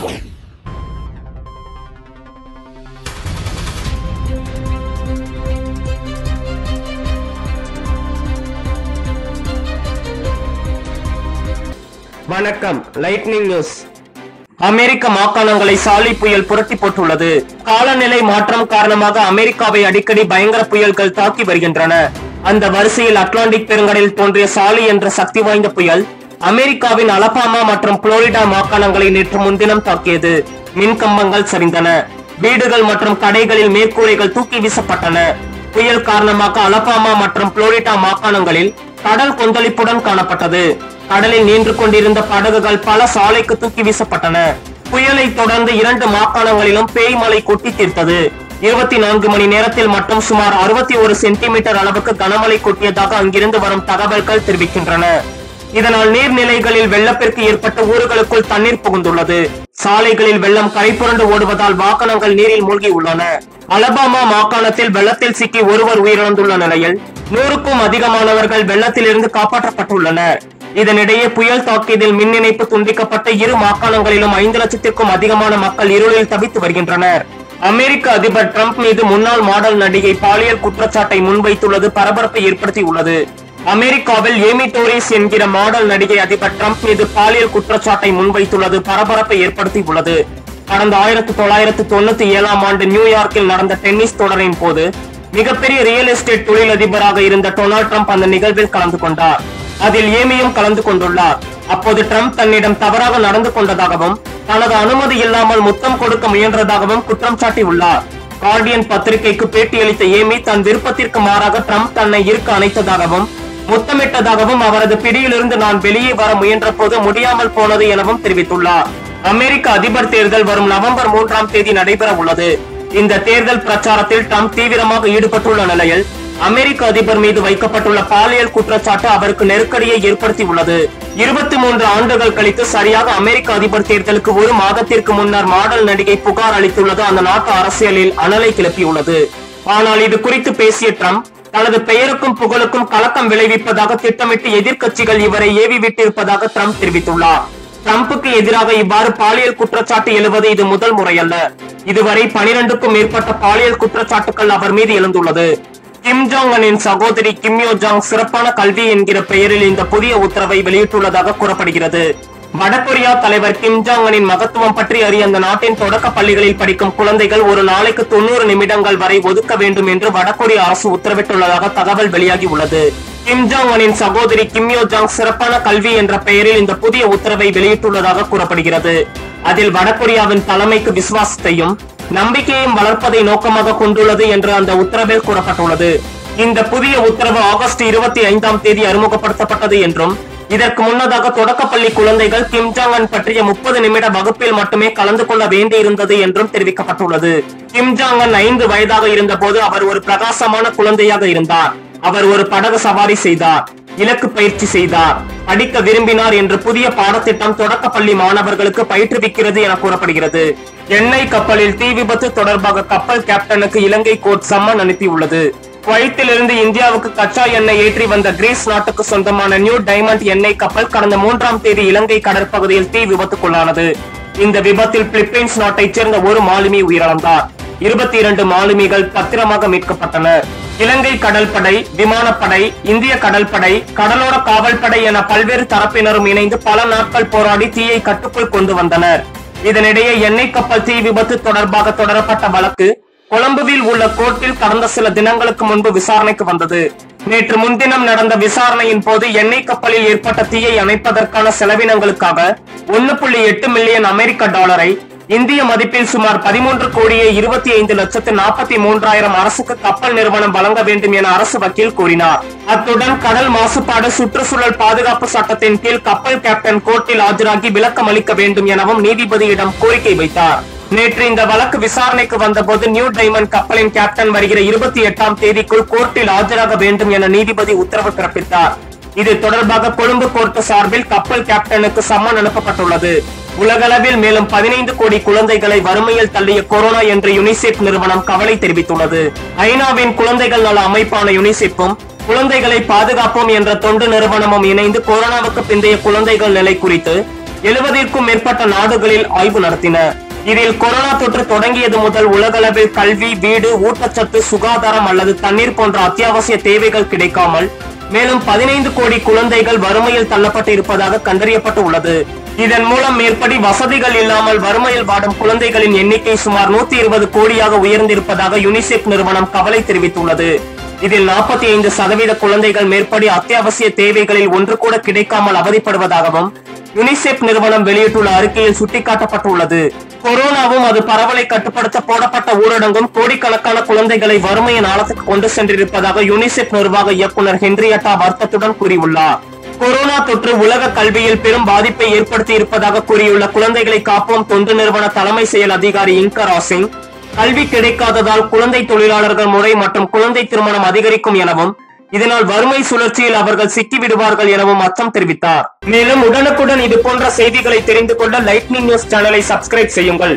வணக்கம் lightning news அமெரிக்க மாகாணங்களை சாலி புயல் புரட்டி போட்டுள்ளது காலநிலை மாற்றம் காரணமாக அமெரிக்காவை அடிக்கடி பயங்கர புயல்கள் தாக்கி வருகின்றன அந்த வரிசையில் அட்லாண்டிக் பெருங்கடலில் தோன்றிய சாலி என்ற சக்தி வாய்ந்த புயல் அமெரிக்காவின் அலபாமா மற்றும் புளோரிடா மாகாணங்களை நேற்று முன்தினம் தாக்கியது மின்கம்பங்கள் சரிந்தன வீடுகள் மற்றும் கடைகளில் மேற்கூரைகள் தூக்கி வீசப்பட்டன புயல் காரணமாக அலபாமா மற்றும் புளோரிடா மாகாணங்களில் கடல் கொந்தளிப்புடன் காணப்பட்டது கடலில் நின்று கொண்டிருந்த படகுகள் பல சாலைக்கு தூக்கி வீசப்பட்டன புயலை தொடர்ந்து இரண்டு மாகாணங்களிலும் பேய் மழை கொட்டி தீர்த்தது இருபத்தி நான்கு மணி நேரத்தில் மட்டும் சுமார் அறுபத்தி ஒரு சென்டிமீட்டர் அளவுக்கு கனமழை கொட்டியதாக அங்கிருந்து வரும் தகவல்கள் தெரிவிக்கின்றன இதனால் நீர்நிலைகளில் வெள்ளப்பெருக்கு ஏற்பட்டு ஊர்களுக்குள் தண்ணீர் புகுந்துள்ளது சாலைகளில் வெள்ளம் கரைபுரண்டு ஓடுவதால் வாகனங்கள் நீரில் மூழ்கி உள்ளன அலபாமா மாகாணத்தில் வெள்ளத்தில் சிக்கி ஒருவர் உயிரிழந்துள்ள நிலையில் நூறுக்கும் அதிகமானவர்கள் வெள்ளத்திலிருந்து காப்பாற்றப்பட்டுள்ளனர் இதனிடையே புயல் தாக்கியதில் மின் இணைப்பு துண்டிக்கப்பட்ட இரு மாகாணங்களிலும் ஐந்து லட்சத்திற்கும் அதிகமான மக்கள் இருளில் தவித்து வருகின்றனர் அமெரிக்க அதிபர் டிரம்ப் மீது முன்னாள் மாடல் நடிகை பாலியல் குற்றச்சாட்டை முன்வைத்துள்ளது பரபரப்பை ஏற்படுத்தியுள்ளது அமெரிக்காவில் ஏமி டோரிஸ் என்கிற மாடல் நடிகை அதிபர் டிரம்ப் மீது பாலியல் குற்றச்சாட்டை முன்வைத்துள்ளது பரபரப்பை ஏற்படுத்தியுள்ளது கடந்த ஆயிரத்தி தொள்ளாயிரத்தி தொண்ணூத்தி ஏழாம் ஆண்டு நியூயார்க்கில் நடந்த டென்னிஸ் தொடரின் போது மிகப்பெரிய ரியல் எஸ்டேட் தொழிலதிபராக இருந்த டொனால்ட் ட்ரம்ப் அந்த நிகழ்வில் கலந்து கொண்டார் அதில் ஏமியும் கலந்து கொண்டுள்ளார் அப்போது ட்ரம்ப் தன்னிடம் தவறாக நடந்து கொண்டதாகவும் தனது அனுமதி இல்லாமல் முத்தம் கொடுக்க முயன்றதாகவும் குற்றம் சாட்டியுள்ளார் கார்டியன் பத்திரிகைக்கு பேட்டியளித்த ஏமி தன் விருப்பத்திற்கு மாறாக ட்ரம்ப் தன்னை இருக்க அணைத்ததாகவும் முத்தமிட்டதாகவும் அவரது பிடியிலிருந்து நான் வெளியே வர முயன்ற போது முடியாமல் போனது எனவும் தெரிவித்துள்ளார் அமெரிக்க அதிபர் தேர்தல் வரும் நவம்பர் மூன்றாம் தேதி நடைபெற உள்ளது இந்த தேர்தல் பிரச்சாரத்தில் ட்ரம்ப் தீவிரமாக ஈடுபட்டுள்ள நிலையில் அமெரிக்க அதிபர் மீது வைக்கப்பட்டுள்ள பாலியல் குற்றச்சாட்டு அவருக்கு நெருக்கடியை ஏற்படுத்தி உள்ளது இருபத்தி மூன்று ஆண்டுகள் கழித்து சரியாக அமெரிக்க அதிபர் தேர்தலுக்கு ஒரு மாதத்திற்கு முன்னர் மாடல் நடிகை புகார் அளித்துள்ளது அந்த நாட்டு அரசியலில் அனலை கிளப்பியுள்ளது ஆனால் இது குறித்து பேசிய ட்ரம்ப் தனது பெயருக்கும் புகழுக்கும் கலக்கம் விளைவிப்பதாக திட்டமிட்டு எதிர்க்கட்சிகள் இவரை ஏவி விட்டிருப்பதாக ட்ரம்ப் தெரிவித்துள்ளார் ட்ரம்புக்கு எதிராக இவ்வாறு பாலியல் குற்றச்சாட்டு எழுவது இது முதல் முறையல்ல இதுவரை பனிரெண்டுக்கும் மேற்பட்ட பாலியல் குற்றச்சாட்டுகள் அவர் மீது எழுந்துள்ளது கிம் ஜாங் அனின் சகோதரி கிம் யோ ஜாங் சிறப்பான கல்வி என்கிற பெயரில் இந்த புதிய உத்தரவை வெளியிட்டுள்ளதாக கூறப்படுகிறது வடகொரியா தலைவர் கிம் ஜாங் அனின் மகத்துவம் பற்றி அறிய அந்த நாட்டின் தொடக்க பள்ளிகளில் படிக்கும் குழந்தைகள் ஒரு நாளைக்கு தொண்ணூறு நிமிடங்கள் வரை ஒதுக்க வேண்டும் என்று வடகொரிய அரசு உத்தரவிட்டுள்ளதாக தகவல் வெளியாகி உள்ளது கிம் ஜாங் அனின் சகோதரி கிம் யோ ஜாங் சிறப்பான கல்வி என்ற பெயரில் இந்த புதிய உத்தரவை வெளியிட்டுள்ளதாக கூறப்படுகிறது அதில் வடகொரியாவின் தலைமைக்கு விசுவாசத்தையும் நம்பிக்கையும் வளர்ப்பதை நோக்கமாக கொண்டுள்ளது என்று அந்த உத்தரவில் கூறப்பட்டுள்ளது இந்த புதிய உத்தரவு ஆகஸ்ட் இருபத்தி ஐந்தாம் தேதி அறிமுகப்படுத்தப்பட்டது என்றும் இதற்கு முன்னதாக தொடக்கப்பள்ளி குழந்தைகள் கிம் ஜாங் அன் பற்றிய முப்பது நிமிட வகுப்பில் மட்டுமே கலந்து கொள்ள வேண்டியிருந்தது என்றும் தெரிவிக்கப்பட்டுள்ளது கிம் ஜாங் அன் ஐந்து வயதாக இருந்தபோது அவர் ஒரு பிரகாசமான குழந்தையாக இருந்தார் அவர் ஒரு படகு சவாரி செய்தார் இலக்கு பயிற்சி செய்தார் படிக்க விரும்பினார் என்று புதிய பாடத்திட்டம் தொடக்கப்பள்ளி மாணவர்களுக்கு பயிற்றுவிக்கிறது என கூறப்படுகிறது எண்ணெய் கப்பலில் தீ விபத்து தொடர்பாக கப்பல் கேப்டனுக்கு இலங்கை கோர்ட் சம்மன் அனுப்பியுள்ளது குவைத்திலிருந்து இந்தியாவுக்கு கச்சா எண்ணெய் ஏற்றி வந்த கிரீஸ் நாட்டுக்கு சொந்தமான நியூ டைமண்ட் எண்ணெய் கப்பல் கடந்த மூன்றாம் தேதி இலங்கை கடற்பகுதியில் தீ விபத்துக்குள்ளானது இந்த விபத்தில் பிலிப்பைன்ஸ் நாட்டைச் சேர்ந்த ஒரு மாலுமி உயிரிழந்தார் இருபத்தி இரண்டு மாலுமிகள் பத்திரமாக மீட்கப்பட்டனர் இலங்கை கடற்படை விமானப்படை இந்திய கடற்படை கடலோர காவல்படை என பல்வேறு தரப்பினரும் இணைந்து பல நாட்கள் போராடி தீயை கட்டுக்குள் கொண்டு வந்தனர் இதனிடையே எண்ணெய் கப்பல் தீ விபத்து தொடர்பாக தொடரப்பட்ட வழக்கு கொழும்புவில் உள்ள கோர்ட்டில் கடந்த சில தினங்களுக்கு முன்பு விசாரணைக்கு வந்தது நேற்று முன்தினம் நடந்த விசாரணையின் போது எண்ணெய் கப்பலில் ஏற்பட்ட தீயை அணைப்பதற்கான செலவினங்களுக்காக ஒன்னு புள்ளி எட்டு மில்லியன் அமெரிக்க டாலரை இந்திய மதிப்பில் சுமார் பதிமூன்று கோடியே இருபத்தி ஐந்து லட்சத்து நாற்பத்தி மூன்றாயிரம் அரசுக்கு கப்பல் நிறுவனம் வழங்க வேண்டும் என அரசு வக்கீல் கூறினார் அத்துடன் கடல் மாசுபாடு சுற்றுச்சூழல் பாதுகாப்பு சட்டத்தின் கீழ் கப்பல் கேப்டன் கோர்ட்டில் ஆஜராகி விளக்கம் அளிக்க வேண்டும் எனவும் நீதிபதியிடம் கோரிக்கை வைத்தார் நேற்று இந்த வழக்கு விசாரணைக்கு வந்தபோது நியூ டைமண்ட் கப்பலின் கேப்டன் வருகிற இருபத்தி எட்டாம் தேதிக்குள் கோர்ட்டில் ஆஜராக வேண்டும் என நீதிபதி உத்தரவு பிறப்பித்தார் இது தொடர்பாக கொழும்பு கோர்ட்டு சார்பில் கப்பல் கேப்டனுக்கு சம்மன் அனுப்பப்பட்டுள்ளது உலகளவில் மேலும் பதினைந்து கோடி குழந்தைகளை வறுமையில் தள்ளிய கொரோனா என்ற யுனிசெஃப் நிறுவனம் கவலை தெரிவித்துள்ளது ஐநாவின் குழந்தைகள் நல அமைப்பான யுனிசெஃப்பும் குழந்தைகளை பாதுகாப்போம் என்ற தொண்டு நிறுவனமும் இணைந்து கொரோனாவுக்கு பிந்தைய குழந்தைகள் நிலை குறித்து எழுபதிற்கும் மேற்பட்ட நாடுகளில் ஆய்வு நடத்தின இதில் கொரோனா தொற்று தொடங்கியது முதல் உலகளவில் கல்வி வீடு ஊட்டச்சத்து சுகாதாரம் அல்லது தண்ணீர் போன்ற அத்தியாவசிய தேவைகள் கிடைக்காமல் மேலும் பதினைந்து கோடி குழந்தைகள் வறுமையில் தள்ளப்பட்டு இருப்பதாக கண்டறியப்பட்டு உள்ளது இதன் மூலம் மேற்படி வசதிகள் இல்லாமல் வறுமையில் வாடும் குழந்தைகளின் எண்ணிக்கை சுமார் நூத்தி இருபது கோடியாக உயர்ந்திருப்பதாக யுனிசெஃப் நிறுவனம் கவலை தெரிவித்துள்ளது இதில் நாற்பத்தி ஐந்து சதவீத குழந்தைகள் மேற்படி அத்தியாவசிய தேவைகளில் ஒன்று கூட கிடைக்காமல் அவதிப்படுவதாகவும் யுனிசெஃப் நிறுவனம் வெளியிட்டுள்ள அறிக்கையில் சுட்டிக்காட்டப்பட்டுள்ளது கொரோனாவும் அது பரவலை கட்டுப்படுத்த போடப்பட்ட ஊரடங்கும் கோடிக்கணக்கான குழந்தைகளை வறுமையின் ஆழத்துக்கு கொண்டு சென்றிருப்பதாக யுனிசெஃப் நிர்வாக இயக்குனர் ஹென்ரியட்டா வருத்தத்துடன் கூறியுள்ளார் கொரோனா தொற்று உலக கல்வியில் பெரும் பாதிப்பை ஏற்படுத்தி இருப்பதாக கூறியுள்ள குழந்தைகளை காப்போம் தொண்டு நிறுவன தலைமை செயல் அதிகாரி இங்கரா சிங் கல்வி கிடைக்காததால் குழந்தை தொழிலாளர்கள் முறை மற்றும் குழந்தை திருமணம் அதிகரிக்கும் எனவும் இதனால் வறுமை சுழற்சியில் அவர்கள் சிக்கி விடுவார்கள் எனவும் அச்சம் தெரிவித்தார் மேலும் உடனுக்குடன் இது போன்ற செய்திகளை தெரிந்து கொள்ள லைட்னிங் நியூஸ் சேனலை சப்ஸ்கிரைப் செய்யுங்கள்